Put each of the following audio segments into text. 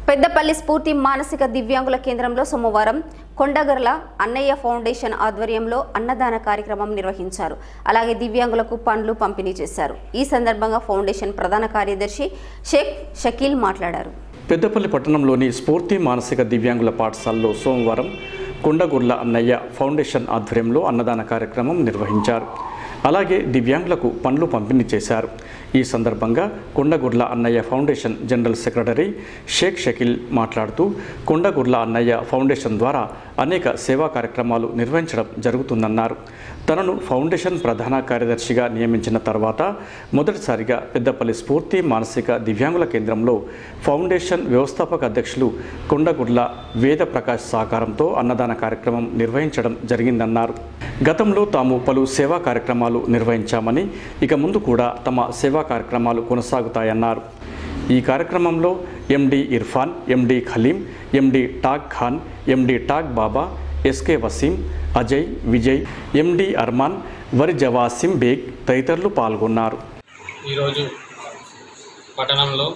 పెద్దపల్లి స్ఫూర్తి మానసిక దివ్యాంగుల కేంద్రంలో సోమవారం కొండగర్ల అన్నయ్య ఫౌండేషన్ ఆధ్వర్యంలో అన్నదాన కార్యక్రమం నిర్వహించారు అలాగే దివ్యాంగులకు పండ్లు పంపిణీ చేశారు ఈ సందర్భంగా ఫౌండేషన్ ప్రధాన కార్యదర్శి షేక్ షకీల్ మాట్లాడారు పెద్దపల్లి పట్టణంలోని స్ఫూర్తి మానసిక దివ్యాంగుల పాఠశాలలో సోమవారం కొండగుర్ల అన్నయ్య ఫౌండేషన్ ఆధ్వర్యంలో అన్నదాన కార్యక్రమం నిర్వహించారు అలాగే దివ్యాంగులకు పండ్లు పంపిణీ చేశారు ఈ సందర్భంగా Kondagurla Annayya foundation general secretary Sheikh Shakeel మాట్లాడుతూ కొండగుర్ల అన్నయ్య ఫౌండేషన్ ద్వారా అనేక సేవా కార్యక్రమాలు నిర్వహించడం జరుగుతుందన్నారు తనను ఫౌండేషన్ ప్రధాన కార్యదర్శిగా నియమించిన తర్వాత మొదటిసారిగా పెద్దపల్లి స్ఫూర్తి మానసిక దివ్యాంగుల కేంద్రంలో ఫౌండేషన్ వ్యవస్థాపక అధ్యక్షులు కొండగుడ్ల వేద ప్రకాష్ సహకారంతో అన్నదాన కార్యక్రమం నిర్వహించడం జరిగిందన్నారు గతంలో తాము పలు సేవా కార్యక్రమాలు నిర్వహించామని ఇక ముందు కూడా తమ సేవా కార్యక్రమాలు కొనసాగుతాయన్నారు ఈ కార్యక్రమంలో MD Irfan MD Khaleem MD టాగ్ ఖాన్ ఎండి టాగ్ బాబా ఎస్కే వసీం అజయ్ విజయ్ ఎండి అర్మాన్ వరి జవాసిం బేగ్ తదితరులు పాల్గొన్నారు ఈరోజు పట్టణంలో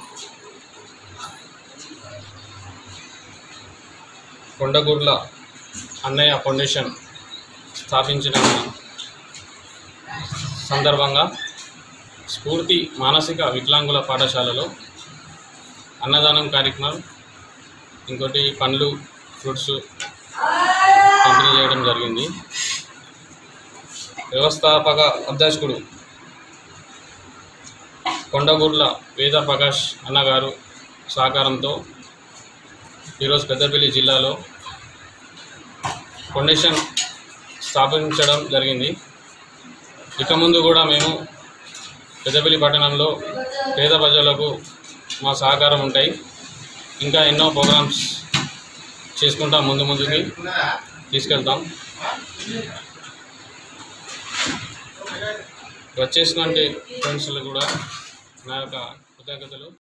కొండగూర్ల అన్నయ్య ఫౌండేషన్ స్థాపించిన సందర్భంగా స్ఫూర్తి మానసిక వికలాంగుల పాఠశాలలో అన్నదానం కార్యక్రమం ఇంకోటి పండ్లు ఫ్రూట్స్ పంపిణీ చేయడం జరిగింది వ్యవస్థాపక అధ్యక్షుడు కొండగూర్ల వేద ప్రకాష్ అన్నగారు సహకారంతో ఈరోజు పెద్దపల్లి జిల్లాలో ఫౌండేషన్ స్థాపించడం జరిగింది ఇక ముందు కూడా మేము పెద్దపల్లి పట్టణంలో పేద ప్రజలకు మా సహకారం ఉంటాయి ఇంకా ఎన్నో ప్రోగ్రామ్స్ చేసుకుంటాం ముందు ముందుకి తీసుకెళ్తాం వచ్చేసినటువంటి ఫ్రెండ్స్లు కూడా నా యొక్క కృతజ్ఞతలు